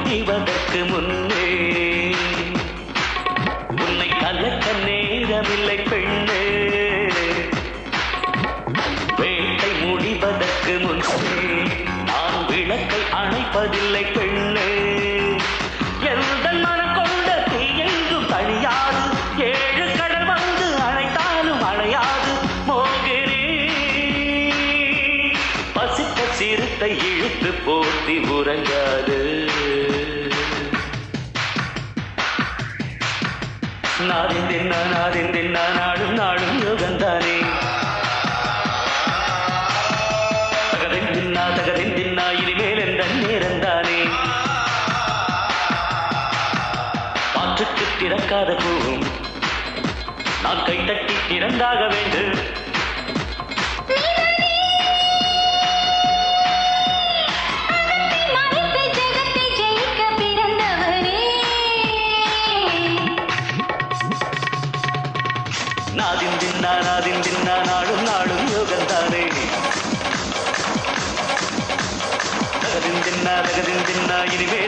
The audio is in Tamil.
முடிவதற்கு முன்னே உன்னை கலக்க நேரமில்லை பெண்ணே வேட்டை முடிவதற்கு முன்னே நான் விளக்கை அணைப்பதில்லை பெண்ணே எந்த மனம் கொண்ட தீ எங்கும் தனியாது ஏழு கடல் வந்து அணைத்தாலும் அணையாது மோகினி பசித்த சிறுத்தை இழுத்து போத்தி உறங்காது நாதிந்தின்னா நாதிந்தின்னா நாடும் நாடும் யோகந்தானே தகதிந்தின்னா தகதிந்தின்னா இனிமேல் எந்த நேரந்தானே காற்றுக்கு திறக்காத பூவும் நான் கைத்தட்டி திறந்தாக வேண்டும் மறைத்து ஜெகத்தை ஜெயிக்க பிறந்தவனே நாதிந்தின்னா நாதிந்தின்னா நாடும் நாடும் யோகந்தானே தகதிந்தின்னா தகதிந்தின்னா இனிமேல்